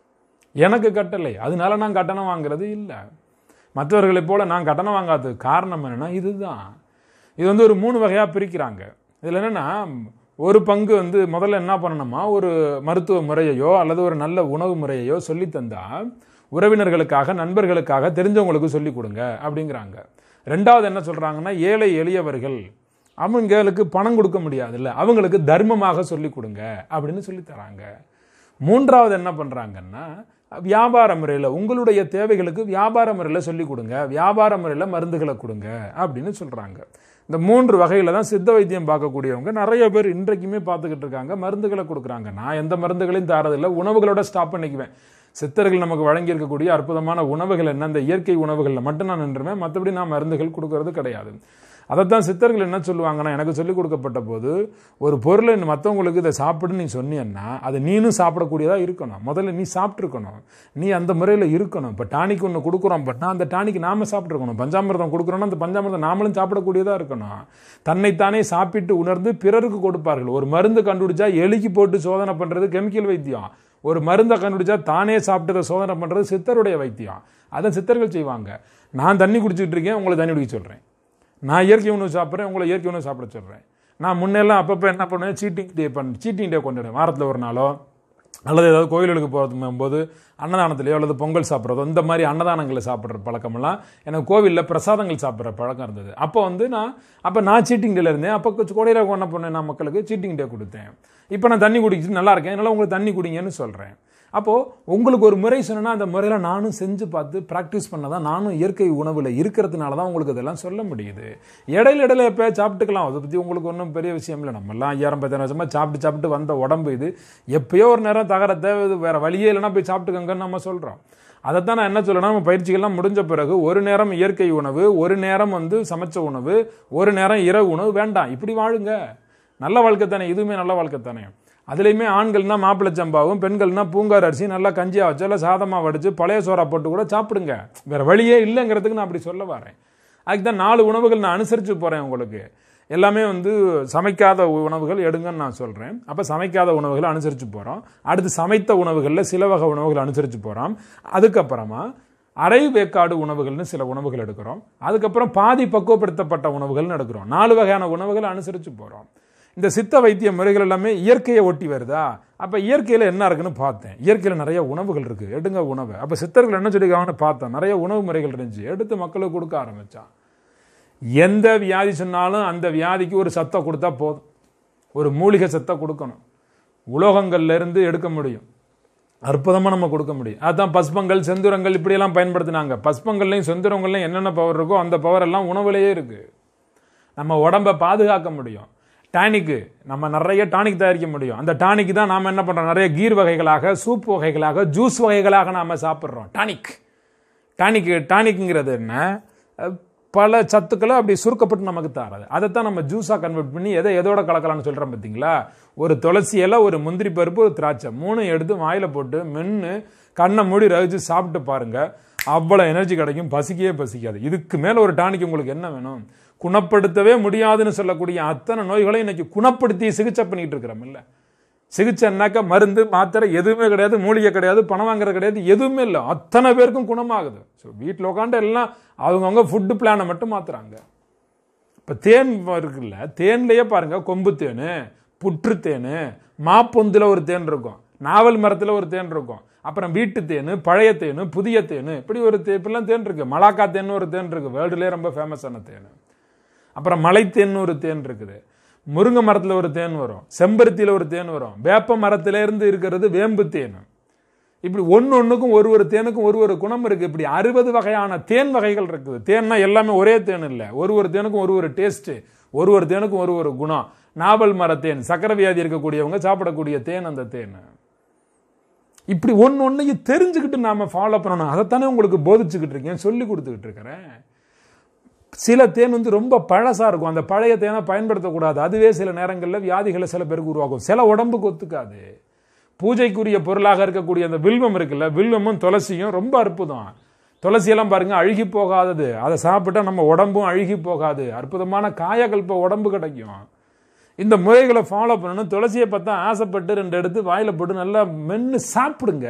எனக்கு கட்டளை அதனால நான் கட்டணம் வாங்குறது இல்லை மற்றவர்களைப் போல நான் கட்டணம் வாங்காததுக்கு காரணம் என்னன்னா இதுதான் இது வந்து ஒரு மூணு வகையாக பிரிக்கிறாங்க இதில் என்னென்னா ஒரு பங்கு வந்து முதல்ல என்ன பண்ணணுமா ஒரு மருத்துவ முறையையோ அல்லது ஒரு நல்ல உணவு முறையையோ சொல்லி தந்தா உறவினர்களுக்காக நண்பர்களுக்காக தெரிஞ்சவங்களுக்கு சொல்லி கொடுங்க அப்படிங்கிறாங்க ரெண்டாவது என்ன சொல்றாங்கன்னா ஏழை எளியவர்கள் அவங்களுக்கு பணம் கொடுக்க முடியாதுல்ல அவங்களுக்கு தர்மமாக சொல்லி கொடுங்க அப்படின்னு சொல்லி தராங்க மூன்றாவது என்ன பண்றாங்கன்னா வியாபார முறையில் உங்களுடைய தேவைகளுக்கு வியாபார முறையில் சொல்லி கொடுங்க வியாபார முறையில் மருந்துகளை கொடுங்க அப்படின்னு சொல்றாங்க இந்த மூன்று வகையில தான் சித்த வைத்தியம் பார்க்கக்கூடியவங்க நிறைய பேர் இன்றைக்குமே பார்த்துக்கிட்டு இருக்காங்க மருந்துகளை கொடுக்குறாங்க நான் எந்த மருந்துகளையும் தாரதில்லை உணவுகளோட ஸ்டாப் பண்ணிக்குவேன் சித்தர்கள் நமக்கு வழங்கி இருக்கக்கூடிய அற்புதமான உணவுகள் என்ன இந்த இயற்கை உணவுகளில் மட்டும் நான் நின்றுவேன் மற்றபடி நான் மருந்துகள் கொடுக்கறது கிடையாது அதைத்தான் சித்தர்கள் என்ன சொல்லுவாங்கன்னா எனக்கு சொல்லிக் கொடுக்கப்பட்ட போது ஒரு பொருளை மற்றவங்களுக்கு இதை சாப்பிடுன்னு நீ சொன்னீன்னா அது நீனும் சாப்பிடக்கூடியதாக இருக்கணும் முதல்ல நீ சாப்பிட்ருக்கணும் நீ அந்த முறையில் இருக்கணும் இப்போ டானிக் ஒன்று கொடுக்குறோம் பட்னா அந்த டானிக் நாம சாப்பிட்ருக்கணும் பஞ்சாமிர்தம் கொடுக்குறோன்னா அந்த பஞ்சாமிர்தம் நாமளும் சாப்பிடக்கூடியதாக இருக்கணும் தன்னைத்தானே சாப்பிட்டு உணர்ந்து பிறருக்கு கொடுப்பார்கள் ஒரு மருந்து கண்டுபிடிச்சா எலிக்கு போட்டு சோதனை பண்ணுறது கெமிக்கல் வைத்தியம் ஒரு மருந்தை கண்டுபிடிச்சா தானே சாப்பிட்டதை சோதனை பண்ணுறது சித்தருடைய வைத்தியம் அதை சித்தர்கள் செய்வாங்க நான் தண்ணி குடிச்சிட்டு இருக்கேன் உங்களை தண்ணி குடிக்க சொல்கிறேன் நான் இயற்கை உணவு சாப்பிட்றேன் உங்களை இயற்கை உணவு சாப்பிட சொல்கிறேன் நான் முன்னெல்லாம் அப்பப்போ என்ன பண்ணுவேன் சீட்டிங் டே பண்ண சீட்டிங் டே கொண்டுடுவேன் வாரத்தில் ஒரு நாளோ அல்லது ஏதாவது கோயிலுக்கு போகிறது போது அன்னதானத்திலேயோ அல்லது பொங்கல் சாப்பிட்றதோ இந்த மாதிரி அன்னதானங்களை சாப்பிட்ற பழக்கமெல்லாம் எனக்கு கோவிலில் பிரசாதங்கள் சாப்பிட்ற பழக்கம் இருந்தது அப்போ வந்து நான் அப்போ நான் சீட்டிங் டேல இருந்தேன் அப்போ கோடையில் என்ன பண்ணேன் நான் மக்களுக்கு சீட்டிங் டே கொடுத்தேன் இப்போ நான் தண்ணி குடிச்சிட்டு நல்லா இருக்கேன் அதனால் உங்களுக்கு தண்ணி குடிங்கன்னு சொல்கிறேன் அப்போது உங்களுக்கு ஒரு முறை சொன்னா அந்த முறையில் நானும் செஞ்சு பார்த்து ப்ராக்டிஸ் பண்ண தான் நானும் இயற்கை உணவில் இருக்கிறதுனால தான் உங்களுக்கு இதெல்லாம் சொல்ல முடியுது இடையில இடையில எப்போ சாப்பிட்டுக்கலாம் அதை பற்றி உங்களுக்கு ஒன்றும் பெரிய விஷயம் இல்லை நம்மலாம் ஐயாயிரம் பத்தாயிரம் வருஷமாக சாப்பிட்டு சாப்பிட்டு வந்த உடம்பு இது எப்பயோ ஒரு நேரம் தகர தேவை இது வேற வழியே இல்லைன்னா போய் சாப்பிட்டுக்கங்கன்னு நம்ம சொல்கிறோம் அதைத்தான் நான் என்ன சொல்லணும் நம்ம பயிற்சிகள்லாம் முடிஞ்ச பிறகு ஒரு நேரம் இயற்கை உணவு ஒரு நேரம் வந்து சமைச்ச உணவு ஒரு நேரம் இரவு உணவு வேண்டாம் இப்படி வாழுங்க நல்ல வாழ்க்கை தானே இதுவுமே நல்ல வாழ்க்கை தானே அதுலேயுமே ஆண்கள்னா மாப்பிள்ளை சம்பாவும் பெண்கள்னா பூங்கார் அரிசி நல்லா கஞ்சியாக வச்சு இல்லை சாதமாக வடித்து பழைய சோறா போட்டு கூட சாப்பிடுங்க வேற வழியே இல்லைங்கிறதுக்கு நான் அப்படி சொல்ல வரேன் அதுக்கு தான் நாலு உணவுகள் நான் அனுசரித்து போகிறேன் உங்களுக்கு எல்லாமே வந்து சமைக்காத உணவுகள் எடுங்கன்னு நான் சொல்கிறேன் அப்போ சமைக்காத உணவுகளை அனுசரித்து போகிறோம் அடுத்து சமைத்த உணவுகளில் சில வகை உணவுகள் அனுசரித்து போகிறோம் அதுக்கப்புறமா அரை வேக்காடு உணவுகள்னு சில உணவுகள் எடுக்கிறோம் அதுக்கப்புறம் பாதி பக்குவப்படுத்தப்பட்ட உணவுகள்னு எடுக்கிறோம் நாலு வகையான உணவுகளை அனுசரித்து போகிறோம் இந்த சித்த வைத்திய முறைகள் எல்லாமே இயற்கையை ஒட்டி வருதா அப்போ இயற்கையில் என்ன இருக்குன்னு பார்த்தேன் இயற்கையில் நிறைய உணவுகள் இருக்குது எடுங்க உணவு அப்போ சித்தர்கள் என்ன சொல்லியிருக்காங்கன்னு பார்த்தேன் நிறைய உணவு முறைகள் இருந்துச்சு எடுத்து மக்களுக்கு கொடுக்க ஆரம்பித்தான் எந்த வியாதி சொன்னாலும் அந்த வியாதிக்கு ஒரு சத்தை கொடுத்தா போதும் ஒரு மூலிகை சத்தை கொடுக்கணும் உலோகங்கள்ல இருந்து எடுக்க முடியும் அற்புதமாக நம்ம கொடுக்க முடியும் அதுதான் பஸ்பங்கள் செந்துரங்கள் இப்படியெல்லாம் பயன்படுத்தினாங்க பஸ்பங்கள்லையும் செந்துரங்கள்லையும் என்னென்ன பவர் இருக்கோ அந்த பவர் எல்லாம் உணவுலேயே இருக்கு நம்ம உடம்பை பாதுகாக்க முடியும் டானிக்கு நம்ம நிறைய டானிக் தயாரிக்க முடியும் அந்த டானிக் தான் நாம என்ன பண்றோம் நிறைய கீர் வகைகளாக சூப் வகைகளாக ஜூஸ் வகைகளாக நாம சாப்பிட்றோம் டானிக் டானிக் டானிக்ங்கிறது என்ன பல சத்துக்களை அப்படி சுருக்கப்பட்டு நமக்கு தராது அதைத்தான் நம்ம ஜூஸாக கன்வெர்ட் பண்ணி எதை எதோட கலக்கலாம்னு சொல்கிறோம் பார்த்தீங்களா ஒரு துளசி இலை ஒரு முந்திரி பருப்பு ஒரு திராட்சை மூணு எடுத்து வாயில் போட்டு மென்று கண்ணை மூடி ரவிச்சு சாப்பிட்டு பாருங்க அவ்வளோ எனர்ஜி கிடைக்கும் பசிக்கவே பசிக்காது இதுக்கு மேலே ஒரு டானிக் உங்களுக்கு என்ன வேணும் குணப்படுத்தவே முடியாதுன்னு சொல்லக்கூடிய அத்தனை நோய்களையும் இன்னைக்கு குணப்படுத்தி சிகிச்சை பண்ணிட்டு இருக்கிறோம் இல்லை சிகிச்சைனாக்கா மருந்து மாத்திரை எதுவுமே கிடையாது மூலிகை கிடையாது பணம் வாங்குறது கிடையாது எதுவுமே இல்லை அத்தனை பேருக்கும் குணமாகுது ஸோ வீட்டில் உட்காந்து எல்லாம் அவங்கவுங்க ஃபுட்டு பிளானை மட்டும் மாத்துறாங்க இப்போ தேன் இருக்குல்ல தேன்லேயே பாருங்க கொம்பு தேன் புற்று தேன் மாப்பொந்தில் ஒரு தேன் இருக்கும் நாவல் மரத்தில் ஒரு தேன் இருக்கும் அப்புறம் வீட்டு தேன் பழைய தேன் புதிய தேன் இப்படி ஒரு தே இப்படிலாம் தேன் இருக்கு மலாக்கா தேன் ஒரு தேன் இருக்கு வேர்ல்டுலேயே ரொம்ப ஃபேமஸான தேன் அப்புறம் மலைத்தேன் ஒரு தேன் இருக்குது முருங்கை மரத்தில் ஒரு தேன் வரும் செம்பருத்தியில் ஒரு தேன் வரும் வேப்ப மரத்தில இருந்து இருக்கிறது வேம்பு தேன் இப்படி ஒன்று ஒன்றுக்கும் ஒரு ஒரு தேனுக்கும் ஒரு ஒரு குணம் இருக்கு இப்படி அறுபது வகையான தேன் வகைகள் இருக்குது தேன்னா எல்லாமே ஒரே தேன் இல்லை ஒரு ஒரு தேனுக்கும் ஒரு ஒரு டேஸ்ட் ஒரு ஒரு தேனுக்கும் ஒரு ஒரு குணம் நாவல் மரத்தேன் சக்கரை வியாதி இருக்கக்கூடியவங்க சாப்பிடக்கூடிய தேன் அந்த தேன் இப்படி ஒன்று ஒன்றையும் தெரிஞ்சுக்கிட்டு நாம ஃபாலோ பண்ணணும் அதைத்தானே உங்களுக்கு போதிச்சுக்கிட்டு இருக்கேன் சொல்லி கொடுத்துக்கிட்டு இருக்கிறேன் சில தேன் வந்து ரொம்ப பழசா இருக்கும் அந்த பழைய தேனை பயன்படுத்தக்கூடாது அதுவே சில நேரங்களில் வியாதிகளை சில பேருக்கு உருவாக்கும் சில உடம்புக்கு ஒத்துக்காது பூஜைக்குரிய பொருளாக இருக்கக்கூடிய அந்த வில்வம் இருக்குல்ல வில்வமும் துளசியும் ரொம்ப அற்புதம் துளசியெல்லாம் பாருங்க அழுகி போகாதது அதை சாப்பிட்டா நம்ம உடம்பும் அழுகி போகாது அற்புதமான காயகல்ப உடம்பு கிடைக்கும் இந்த முறைகளை ஃபாலோ பண்ணணும் துளசியை பார்த்தா ஆசைப்பட்டு ரெண்டு எடுத்து வாயில போட்டு நல்லா மென்று சாப்பிடுங்க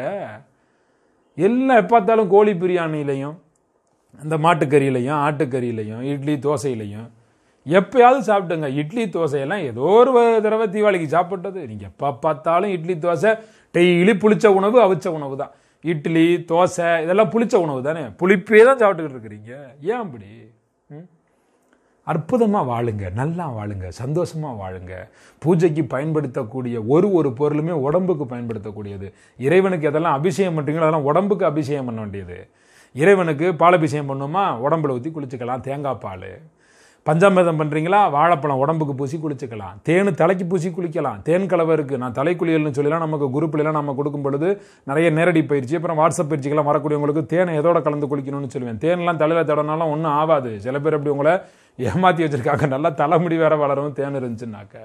எல்லாம் பார்த்தாலும் கோழி பிரியாணிலையும் அந்த மாட்டுக்கறியிலையும் ஆட்டுக்கறியிலையும் இட்லி தோசையிலையும் எப்பயாவது சாப்பிட்டுங்க இட்லி தோசையெல்லாம் ஏதோ ஒரு தடவை தீபாவளிக்கு சாப்பிட்டது நீங்கள் எப்போ பார்த்தாலும் இட்லி தோசை டெய்லி புளிச்ச உணவு அவிச்ச உணவு தான் இட்லி தோசை இதெல்லாம் புளிச்ச உணவு தானே புளிப்பே தான் சாப்பிட்டுக்கிட்டு இருக்கிறீங்க ஏன் அப்படி ம்? அற்புதமா வாழுங்க நல்லா வாழுங்க சந்தோஷமா வாழுங்க பூஜைக்கு பயன்படுத்தக்கூடிய ஒரு ஒரு பொருளுமே உடம்புக்கு பயன்படுத்தக்கூடியது இறைவனுக்கு எதெல்லாம் அபிஷேகம் பண்றீங்களோ அதெல்லாம் உடம்புக்கு அபிஷேகம் பண்ண வேண்டியது இறைவனுக்கு பாலபிஷேகம் பண்ணுமா உடம்புல ஊற்றி குளிச்சுக்கலாம் தேங்காய் பால் பஞ்சாமிர்தம் பண்றீங்களா வாழைப்பழம் உடம்புக்கு பூசி குளிச்சுக்கலாம் தேன் தலைக்கு பூசி குளிக்கலாம் தேன் கலவை இருக்கு நான் தலைக்குளியல்னு சொல்லலாம் நமக்கு குரூப்லாம் நம்ம கொடுக்கும் பொழுது நிறைய நேரடி பயிற்சி அப்புறம் வாட்ஸ்அப் பயிற்சிக்கெல்லாம் வரக்கூடியவங்களுக்கு தேனை எதோட கலந்து குளிக்கணும்னு சொல்லுவேன் தேன்லாம் தலையில தடனாலும் ஒன்றும் ஆகாது சில பேர் அப்படி உங்களை ஏமாத்தி வச்சிருக்காங்க நல்லா தலைமுடி வேற வளரும் தேன் இருந்துச்சுன்னாக்க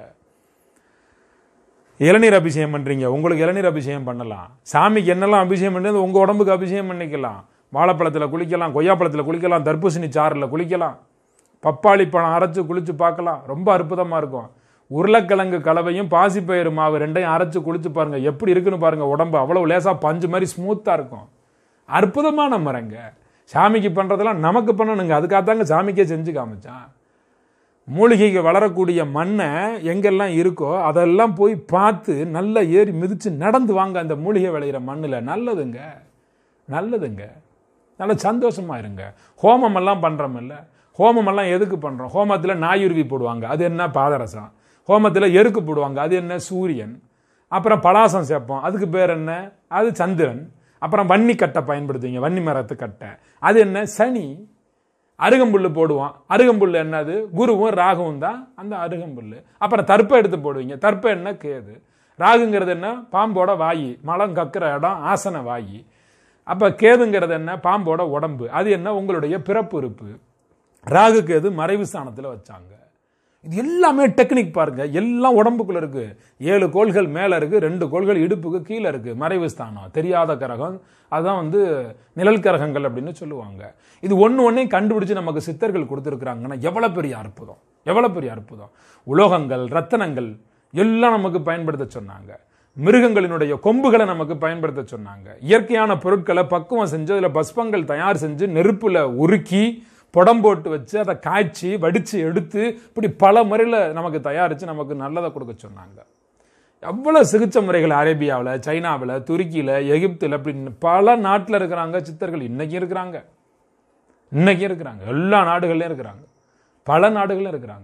இளநீர் அபிஷேகம் பண்றீங்க உங்களுக்கு இளநீர் அபிஷேகம் பண்ணலாம் சாமிக்கு என்னெல்லாம் அபிஷேகம் பண்ணுறது உங்க உடம்புக்கு அபிஷேகம் பண்ணிக்கலாம் வாழைப்பழத்துல குளிக்கலாம் கொய்யாப்பழத்துல குளிக்கலாம் தர்பூசணி சாறில் குளிக்கலாம் பப்பாளி பழம் அரைச்சு குளிச்சு பார்க்கலாம் ரொம்ப அற்புதமா இருக்கும் உருளைக்கிழங்கு கலவையும் பாசிப்பயிறு மாவு ரெண்டையும் அரைச்சு குளிச்சு பாருங்க எப்படி இருக்குன்னு பாருங்க உடம்பு அவ்வளவு லேசா பஞ்சு மாதிரி ஸ்மூத்தா இருக்கும் அற்புதமான மரங்க சாமிக்கு பண்றதெல்லாம் நமக்கு பண்ணணுங்க அதுக்காகத்தாங்க சாமிக்கே செஞ்சு காமிச்சான் மூலிகைக்கு வளரக்கூடிய மண்ணை எங்கெல்லாம் இருக்கோ அதெல்லாம் போய் பார்த்து நல்லா ஏறி மிதிச்சு நடந்து வாங்க அந்த மூலிகை விளையிற மண்ணில் நல்லதுங்க நல்லதுங்க நல்ல சந்தோஷமா இருங்க ஹோமம் எல்லாம் பண்றோம்ல ஹோமம் எல்லாம் எதுக்கு பண்றோம் ஹோமத்துல நாயுருவி போடுவாங்க அது என்ன பாதரசம் ஹோமத்துல எருக்கு போடுவாங்க அது என்ன சூரியன் அப்புறம் பலாசம் சேர்ப்போம் அதுக்கு பேர் என்ன அது சந்திரன் அப்புறம் வன்னி கட்டை பயன்படுத்துவீங்க வன்னி மரத்து கட்டை அது என்ன சனி அருகம்புல்லு போடுவோம் அருகம்புல்லு என்னது குருவும் ராகுவும் தான் அந்த அருகம்புல்லு அப்புறம் தர்ப்பை எடுத்து போடுவீங்க தர்ப்பை என்ன கேது ராகுங்கிறது என்ன பாம்போட வாயி மலம் கக்கிற இடம் ஆசன வாயி அப்ப கேதுங்கிறது என்ன பாம்போட உடம்பு அது என்ன உங்களுடைய பிறப்பு இருப்பு ராகு கேது மறைவு ஸ்தானத்துல வச்சாங்க இது எல்லாமே டெக்னிக் பாருங்க எல்லாம் உடம்புக்குள்ள இருக்கு ஏழு கோள்கள் மேல இருக்கு ரெண்டு கோள்கள் இடுப்புக்கு கீழே இருக்கு மறைவு ஸ்தானம் தெரியாத கரகம் அதுதான் வந்து நிழல் கரகங்கள் அப்படின்னு சொல்லுவாங்க இது ஒன்று ஒன்றையும் கண்டுபிடிச்சு நமக்கு சித்தர்கள் கொடுத்துருக்குறாங்கன்னா எவ்வளவு பெரிய அற்புதம் எவ்வளவு பெரிய அற்புதம் உலோகங்கள் ரத்தனங்கள் எல்லாம் நமக்கு பயன்படுத்த சொன்னாங்க மிருகங்களினுடைய கொம்புகளை நமக்கு பயன்படுத்த சொன்னாங்க இயற்கையான பொருட்களை பக்குவம் செஞ்சு அதில் பஸ்பங்கள் தயார் செஞ்சு நெருப்புல உருக்கி புடம் போட்டு வச்சு அதை காய்ச்சி வடித்து எடுத்து இப்படி பல முறையில் நமக்கு தயாரித்து நமக்கு நல்லதை கொடுக்க சொன்னாங்க எவ்வளோ சிகிச்சை முறைகள் அரேபியாவில் சைனாவில் துருக்கியில் எகிப்தில் அப்படின்னு பல நாட்டில் இருக்கிறாங்க சித்தர்கள் இன்னைக்கு இருக்கிறாங்க இன்னைக்கு இருக்கிறாங்க எல்லா நாடுகள்லையும் இருக்கிறாங்க பல நாடுகளும் இருக்கிறாங்க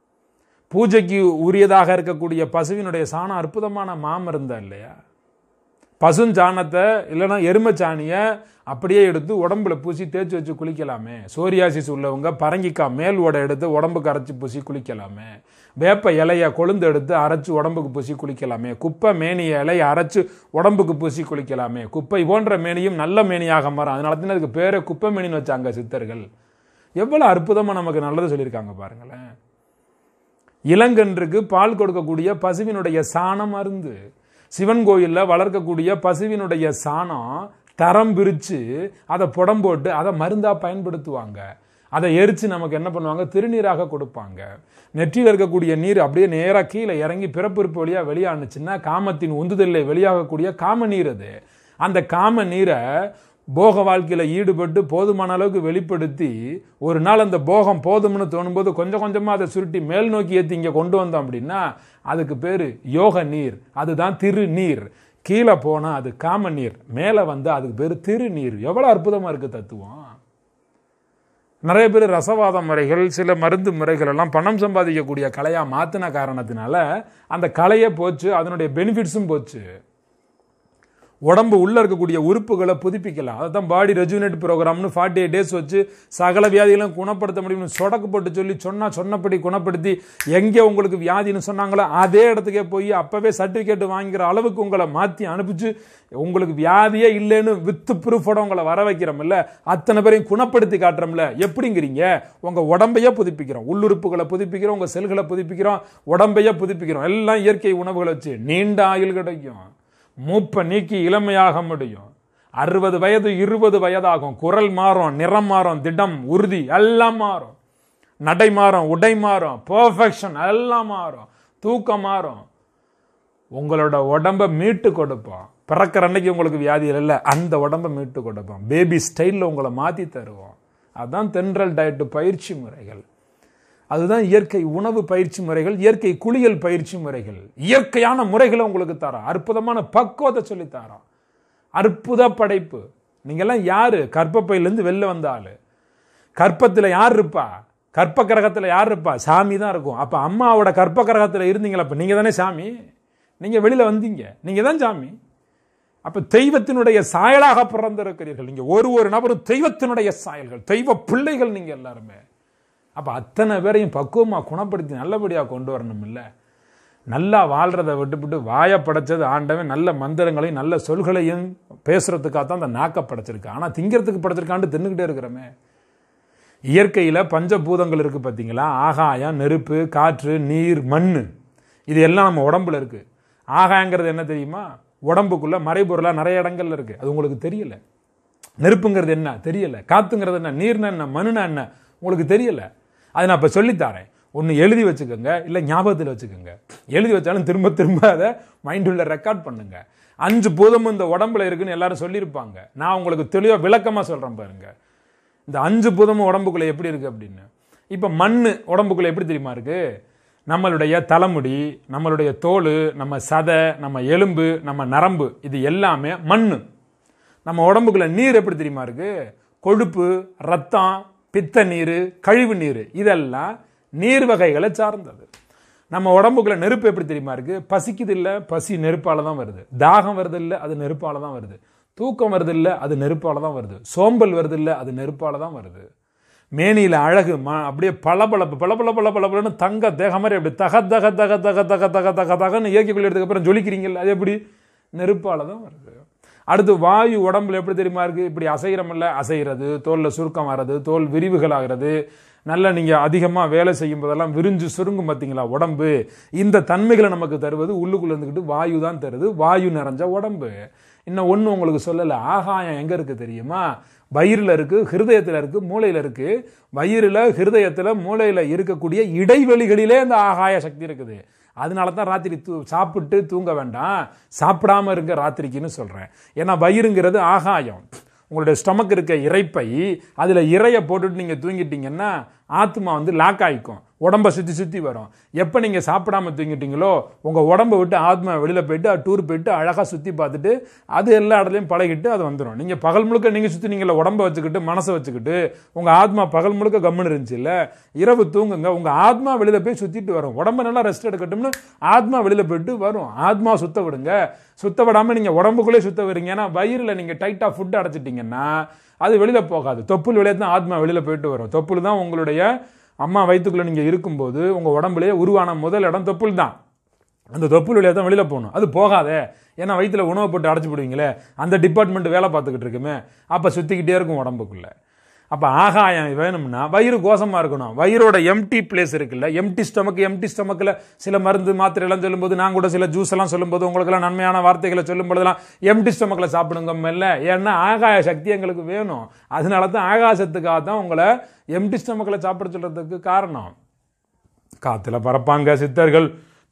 பூஜைக்கு உரியதாக இருக்கக்கூடிய பசுவினுடைய சாணம் அற்புதமான மாமருந்தா இல்லையா பசுஞ்சாணத்தை இல்லைன்னா எருமைச்சாணியை அப்படியே எடுத்து உடம்புல பூசி தேய்ச்சி வச்சு குளிக்கலாமே சோரியாசிஸ் உள்ளவங்க பரங்கிக்காய் மேல் ஓடை எடுத்து உடம்புக்கு அரைச்சி பூசி குளிக்கலாமே வேப்ப இலைய கொழுந்து எடுத்து அரைச்சு உடம்புக்கு பூசி குளிக்கலாமே குப்பை மேனிய இலையை அரைச்சு உடம்புக்கு பூசி குளிக்கலாமே குப்பை போன்ற மேனியும் நல்ல மேனியாக மாறும் அதனால தான் அதுக்கு பேரை குப்பை மேனின்னு வச்சாங்க சித்தர்கள் எவ்வளவு அற்புதமா நமக்கு நல்லது சொல்லியிருக்காங்க பாருங்களேன் இளங்கன்றுக்கு பால் கொடுக்கக்கூடிய பசுவினுடைய சாணம் மருந்து சிவன் கோயில்ல வளர்க்கக்கூடிய பசுவினுடைய சாணம் தரம் பிரிச்சு அதை புடம் போட்டு அதை மருந்தா பயன்படுத்துவாங்க அதை எரிச்சு நமக்கு என்ன பண்ணுவாங்க திருநீராக கொடுப்பாங்க நெற்றியில் இருக்கக்கூடிய நீர் அப்படியே நேராக கீழே இறங்கி பிறப்பிறப்பு வழியா வெளியானுச்சுன்னா காமத்தின் உந்துதலில் வெளியாகக்கூடிய காம நீர் அது அந்த காம நீரை போக வாழ்க்கையில் ஈடுபட்டு போதுமான அளவுக்கு வெளிப்படுத்தி ஒரு நாள் அந்த போகம் போதும்னு தோணும்போது கொஞ்சம் கொஞ்சமாக அதை சுருட்டி மேல் நோக்கி ஏற்றி இங்கே கொண்டு வந்தோம் அப்படின்னா அதுக்கு பேர் யோக நீர் அதுதான் திருநீர் கீழே போனால் அது காம நீர் மேலே வந்து அதுக்கு பேர் திருநீர் எவ்வளோ அற்புதமாக இருக்குது தத்துவம் நிறைய பேர் ரசவாத முறைகள் சில மருந்து முறைகள் எல்லாம் பணம் சம்பாதிக்கக்கூடிய கலையாக மாற்றின காரணத்தினால அந்த கலையே போச்சு அதனுடைய பெனிஃபிட்ஸும் போச்சு உடம்பு உள்ள இருக்கக்கூடிய உறுப்புகளை புதுப்பிக்கலாம் அதுதான் பாடி ரெஜுனேட் ப்ரோக்ராம்னு ஃபார்ட்டி எயிட் டேஸ் வச்சு சகல வியாதிகளும் குணப்படுத்த முடியும்னு சொடக்கு போட்டு சொல்லி சொன்னா சொன்னபடி குணப்படுத்தி எங்கே உங்களுக்கு வியாதின்னு சொன்னாங்களோ அதே இடத்துக்கே போய் அப்பவே சர்டிஃபிகேட் வாங்கிக்கிற அளவுக்கு உங்களை மாற்றி அனுப்பிச்சு உங்களுக்கு வியாதியே இல்லைன்னு வித்து ப்ரூஃபோட உங்களை வர வைக்கிறோம்ல அத்தனை பேரையும் குணப்படுத்தி காட்டுறோம்ல எப்படிங்கிறீங்க உங்க உடம்பையே புதுப்பிக்கிறோம் உள்ளுறுப்புகளை புதுப்பிக்கிறோம் உங்க செல்களை புதுப்பிக்கிறோம் உடம்பையே புதுப்பிக்கிறோம் எல்லாம் இயற்கை உணவுகளை வச்சு நீண்ட ஆயுள் கிடைக்கும் மூப்பை நீக்கி இளமையாக முடியும் அறுபது வயது இருபது வயதாகும் குரல் மாறும் நிறம் மாறும் திடம் உறுதி எல்லாம் மாறும் நடை மாறும் உடை மாறும் பர்ஃபெக்ஷன் எல்லாம் மாறும் தூக்கம் மாறும் உங்களோட உடம்ப மீட்டு கொடுப்போம் பிறக்கிற அன்னைக்கு உங்களுக்கு வியாதிகள் இல்லை அந்த உடம்ப மீட்டு கொடுப்போம் பேபி ஸ்டைலில் உங்களை மாற்றி தருவோம் அதுதான் தென்றல் டயட்டு பயிற்சி முறைகள் அதுதான் இயற்கை உணவு பயிற்சி முறைகள் இயற்கை குளியல் பயிற்சி முறைகள் இயற்கையான முறைகளை உங்களுக்கு தரோம் அற்புதமான பக்குவத்தை சொல்லி தரோம் அற்புத படைப்பு நீங்கெல்லாம் யாரு கற்பப்பையிலேருந்து வெளில வந்த ஆளு கற்பத்தில் யார் இருப்பா கற்ப கிரகத்தில் யார் இருப்பா சாமி தான் இருக்கும் அப்போ அம்மாவோட கற்ப கிரகத்தில் இருந்தீங்களா அப்போ நீங்கள் தானே சாமி நீங்கள் வெளியில் வந்தீங்க நீங்கள் தான் சாமி அப்ப தெய்வத்தினுடைய சாயலாக பிறந்திருக்கிறீர்கள் நீங்க ஒரு ஒரு நபரும் தெய்வத்தினுடைய சாயல்கள் தெய்வ பிள்ளைகள் நீங்க எல்லாருமே அப்ப அத்தனை பேரையும் பக்குவமா குணப்படுத்தி நல்லபடியா கொண்டு வரணும் இல்ல நல்லா வாழ்றதை விட்டுவிட்டு வாயை படைச்சது ஆண்டவன் நல்ல மந்திரங்களையும் நல்ல சொல்களையும் பேசுறதுக்காக தான் அந்த நாக்க படைச்சிருக்கு ஆனா திங்கிறதுக்கு படைச்சிருக்காண்டு தின்னுக்கிட்டே இருக்கிறோமே இயற்கையில பஞ்சபூதங்கள் இருக்கு பார்த்தீங்களா ஆகாயம் நெருப்பு காற்று நீர் மண் இது எல்லாம் நம்ம உடம்புல இருக்கு ஆகாயங்கிறது என்ன தெரியுமா உடம்புக்குள்ள மறைபொருளா நிறைய இடங்கள்ல இருக்கு அது உங்களுக்கு தெரியல நெருப்புங்கிறது என்ன தெரியல காத்துங்கிறது என்ன நீர்னா என்ன மண்ணுனா என்ன உங்களுக்கு தெரியல அதை நான் இப்போ சொல்லித்தாரேன் ஒன்று எழுதி வச்சுக்கோங்க இல்லை ஞாபகத்தில் வச்சுக்கோங்க எழுதி வச்சாலும் திரும்ப திரும்ப அதை மைண்டுள்ள ரெக்கார்ட் பண்ணுங்க அஞ்சு பூதமும் இந்த உடம்புல இருக்குன்னு எல்லாரும் சொல்லியிருப்பாங்க நான் உங்களுக்கு தெளிவாக விளக்கமாக சொல்கிறேன் பாருங்க இந்த அஞ்சு பூதமும் உடம்புக்குள்ள எப்படி இருக்கு அப்படின்னு இப்போ மண் உடம்புக்குள்ள எப்படி தெரியுமா இருக்கு நம்மளுடைய தலைமுடி நம்மளுடைய தோல் நம்ம சதை நம்ம எலும்பு நம்ம நரம்பு இது எல்லாமே மண் நம்ம உடம்புக்குள்ள நீர் எப்படி தெரியுமா இருக்கு கொழுப்பு ரத்தம் பித்த நீர் கழிவு நீர் இதெல்லாம் நீர் வகைகளை சார்ந்தது நம்ம உடம்புக்குள்ள நெருப்பு எப்படி தெரியுமா இருக்கு பசிக்குது இல்ல பசி நெருப்பால தான் வருது தாகம் வருது இல்ல அது நெருப்பால தான் வருது தூக்கம் வருது இல்ல அது நெருப்பால தான் வருது சோம்பல் வருது இல்ல அது நெருப்பால தான் வருது மேனியில அழகு ம அப்படியே பளபளப்பு பளபள பள பளபளன்னு தங்க தேக மாதிரி அப்படி தக தக தக தக தக தக தக தகன்னு இயக்கிக்குள்ள எடுத்ததுக்கு அப்புறம் ஜொலிக்கிறீங்கல்ல அது எப்படி நெருப்பால தான் வருது அடுத்து வாயு உடம்புல எப்படி தெரியுமா இருக்கு இப்படி அசைகிறமில்ல அசைகிறது தோல்ல சுருக்கம் ஆகிறது தோல் விரிவுகள் ஆகிறது நல்லா நீங்க அதிகமா வேலை செய்யும் போதெல்லாம் விரிஞ்சு சுருங்கும் பார்த்தீங்களா உடம்பு இந்த தன்மைகளை நமக்கு தருவது உள்ளுக்குள்ள இருந்துக்கிட்டு வாயு தான் தருது வாயு நிறைஞ்ச உடம்பு இன்னும் ஒன்று உங்களுக்கு சொல்லலை ஆகாயம் எங்க இருக்கு தெரியுமா வயிறுல இருக்கு ஹிருதயத்துல இருக்கு மூளையில இருக்கு வயிறுல ஹிருதயத்துல மூளையில இருக்கக்கூடிய இடைவெளிகளிலே இந்த ஆகாய சக்தி இருக்குது அதனால தான் ராத்திரி தூ சாப்பிட்டு தூங்க வேண்டாம் சாப்பிடாம இருக்க ராத்திரிக்குன்னு சொல்றேன் ஏன்னா வயிறுங்கிறது ஆகாயம் உங்களுடைய ஸ்டமக் இருக்க இறைப்பை அதுல இறைய போட்டுட்டு நீங்க தூங்கிட்டீங்கன்னா ஆத்மா வந்து லாக் ஆயிக்கும் உடம்ப சுத்தி சுத்தி வரும் எப்ப நீங்க சாப்பிடாம தூங்கிட்டீங்களோ உங்க உடம்ப விட்டு ஆத்மா வெளியில போயிட்டு டூர் போயிட்டு அழகா சுத்தி பார்த்துட்டு அது எல்லா இடத்துலயும் பழகிட்டு அது வந்துடும் நீங்க பகல் முழுக்க நீங்க சுத்தினீங்களா உடம்ப வச்சுக்கிட்டு மனசை வச்சுக்கிட்டு உங்க ஆத்மா பகல் முழுக்க கம்முன்னு இருந்துச்சு இல்ல இரவு தூங்குங்க உங்க ஆத்மா வெளியில போய் சுத்திட்டு வரும் உடம்ப நல்லா ரெஸ்ட் எடுக்கட்டும்னு ஆத்மா வெளியில போயிட்டு வரும் ஆத்மா சுத்த விடுங்க சுத்த விடாம நீங்க உடம்புக்குள்ளே சுத்த விடுங்க ஏன்னா வயிறுல நீங்க டைட்டா ஃபுட் அடைச்சிட்டீங்கன்னா அது வெளியில போகாது தொப்புள் வெளியே தான் ஆத்மா வெளியில போயிட்டு வரும் தொப்புள் தான் உங்களுடைய அம்மா வயிற்றுக்குள்ள நீங்க இருக்கும்போது உங்க உடம்புலயே உருவான முதல் இடம் தொப்புள் தான் அந்த தொப்புள் வழியாக தான் வெளியில் போகணும் அது போகாதே ஏன்னா வயிற்றுல உணவு போட்டு அடைச்சி போடுவீங்களே அந்த டிபார்ட்மெண்ட் வேலை பார்த்துக்கிட்டு இருக்குமே அப்போ சுற்றிக்கிட்டே இருக்கும் உடம்புக்குள்ள அப்போ ஆகாயம் வேணும்னா வயிறு கோசமாக இருக்கணும் வயிறோட எம்டி பிளேஸ் இருக்குல்ல எம்டி ஸ்டமக் எம்டி ஸ்டமக்கில் சில மருந்து மாத்திரையெல்லாம் சொல்லும்போது நான் கூட சில ஜூஸ் எல்லாம் சொல்லும்போது உங்களுக்கெல்லாம் நன்மையான வார்த்தைகளை சொல்லும் பொழுதெல்லாம் எம்டி ஸ்டமக்கில் சாப்பிடுங்க மெல்ல ஏன்னா ஆகாய சக்தி எங்களுக்கு வேணும் அதனால தான் ஆகாசத்துக்காக தான் உங்களை எம்டி ஸ்டமக்கில் சாப்பிட சொல்றதுக்கு காரணம் காத்துல பறப்பாங்க சித்தர்கள்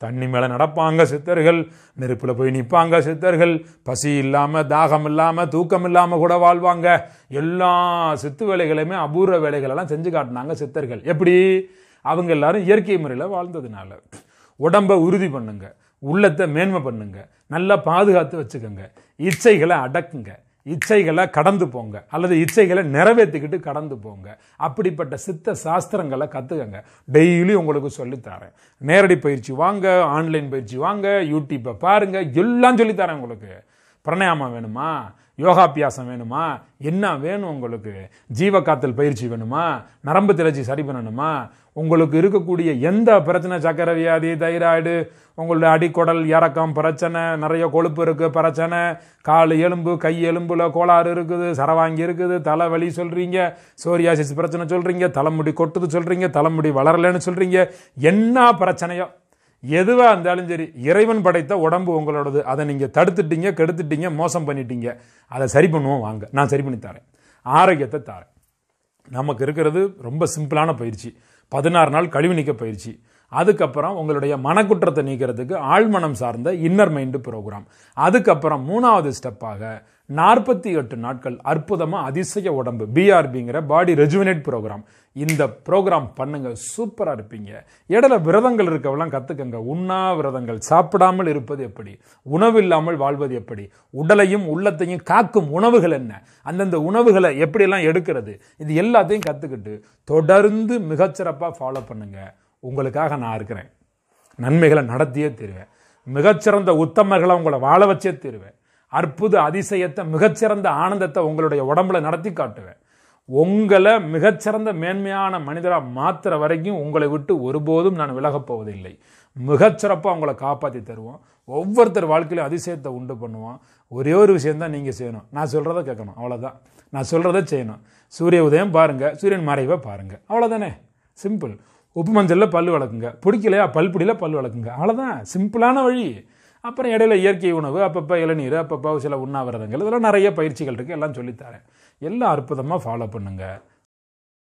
தண்ணி மேலே நடப்பாங்க சித்தர்கள் நெருப்பில் போய் நிற்பாங்க சித்தர்கள் பசி இல்லாமல் தாகம் இல்லாமல் தூக்கம் இல்லாமல் கூட வாழ்வாங்க எல்லா சித்து வேலைகளையுமே அபூர்வ வேலைகளெல்லாம் செஞ்சு காட்டினாங்க சித்தர்கள் எப்படி அவங்க எல்லாரும் இயற்கை முறையில் வாழ்ந்ததுனால உடம்பை உறுதி பண்ணுங்க உள்ளத்தை மேன்மை பண்ணுங்க நல்லா பாதுகாத்து வச்சுக்கோங்க இச்சைகளை அடக்குங்க இச்சைகளை கடந்து போங்க அல்லது இச்சைகளை நிறைவேற்றிக்கிட்டு கடந்து போங்க அப்படிப்பட்ட சித்த சாஸ்திரங்களை கற்றுக்கங்க டெய்லி உங்களுக்கு சொல்லித்தரேன் நேரடி பயிற்சி வாங்க ஆன்லைன் பயிற்சி வாங்க யூடியூப்பை பாருங்க எல்லாம் சொல்லித்தரேன் உங்களுக்கு பிரணயாமம் வேணுமா யோகாபியாசம் வேணுமா என்ன வேணும் உங்களுக்கு ஜீவகாத்தல் பயிற்சி வேணுமா நரம்பு திரட்சி சரி பண்ணணுமா உங்களுக்கு இருக்கக்கூடிய எந்த பிரச்சனை சக்கரை வியாதி தைராய்டு உங்களுடைய அடிக்குடல் இறக்கம் பிரச்சனை நிறைய கொழுப்பு இருக்கு பிரச்சனை கால் எலும்பு கை எலும்புல கோளாறு இருக்குது சரவாங்கி இருக்குது தலைவலி சொல்றீங்க சோரியாசிஸ் பிரச்சனை சொல்றீங்க தலைமுடி கொட்டுது சொல்றீங்க தலைமுடி வளரலன்னு சொல்றீங்க என்ன பிரச்சனையோ எதுவா இருந்தாலும் சரி இறைவன் படைத்த உடம்பு உங்களோடது அதை நீங்க தடுத்துட்டீங்க கெடுத்துட்டீங்க மோசம் பண்ணிட்டீங்க அதை சரி பண்ணுவோம் வாங்க நான் சரி பண்ணி தரேன் ஆரோக்கியத்தை தரேன் நமக்கு இருக்கிறது ரொம்ப சிம்பிளான பயிற்சி பதினாறு நாள் கழிவு நீக்க பயிற்சி அதுக்கப்புறம் உங்களுடைய மனக்குற்றத்தை நீக்கிறதுக்கு ஆழ்மனம் சார்ந்த இன்னர் மைண்டு ப்ரோக்ராம் அதுக்கப்புறம் மூணாவது ஸ்டெப்பாக நாற்பத்தி எட்டு நாட்கள் அற்புதமா அதிசய உடம்பு பிஆர்பிங்கிற பாடி ரெஜுவினேட் ப்ரோக்ராம் இந்த ப்ரோக்ராம் பண்ணுங்க சூப்பரா இருப்பீங்க இடையில விரதங்கள் இருக்கவெல்லாம் கத்துக்கங்க உண்ணா விரதங்கள் சாப்பிடாமல் இருப்பது எப்படி உணவு இல்லாமல் வாழ்வது எப்படி உடலையும் உள்ளத்தையும் காக்கும் உணவுகள் என்ன அந்தந்த உணவுகளை எப்படியெல்லாம் எடுக்கிறது இது எல்லாத்தையும் கத்துக்கிட்டு தொடர்ந்து மிகச்சிறப்பா ஃபாலோ பண்ணுங்க உங்களுக்காக நான் இருக்கிறேன் நன்மைகளை நடத்தியே தருவேன் மிகச்சிறந்த உத்தமர்களை உங்களை வாழ வச்சே தருவேன் அற்புத அதிசயத்தை மிகச்சிறந்த ஆனந்தத்தை உங்களுடைய உடம்புல நடத்தி காட்டுவேன் உங்களை மிகச்சிறந்த மேன்மையான மனிதராக மாத்துற வரைக்கும் உங்களை விட்டு ஒருபோதும் நான் விலகப் போவதில்லை மிகச்சிறப்பாக உங்களை காப்பாற்றி தருவோம் ஒவ்வொருத்தர் வாழ்க்கையிலும் அதிசயத்தை உண்டு பண்ணுவோம் ஒரே ஒரு விஷயம்தான் நீங்கள் செய்யணும் நான் சொல்கிறத கேட்கணும் அவ்வளோதான் நான் சொல்கிறத செய்யணும் சூரிய உதயம் பாருங்கள் சூரியன் மறைவை பாருங்கள் அவ்வளோதானே சிம்பிள் உப்பு மஞ்சளில் பல் வளர்க்குங்க பிடிக்கலையா பல்புடியில் பல் வளர்க்குங்க அவ்வளோதான் சிம்பிளான வழி அப்புறம் இடையில இயற்கை உணவு அப்பப்போ இளநீர் அப்பப்போ சில உண்ணாவிரதங்கள் இதெல்லாம் நிறைய பயிற்சிகள் இருக்குது எல்லாம் சொல்லித்தரேன் எல்லாம் அற்புதமாக ஃபாலோ பண்ணுங்கள்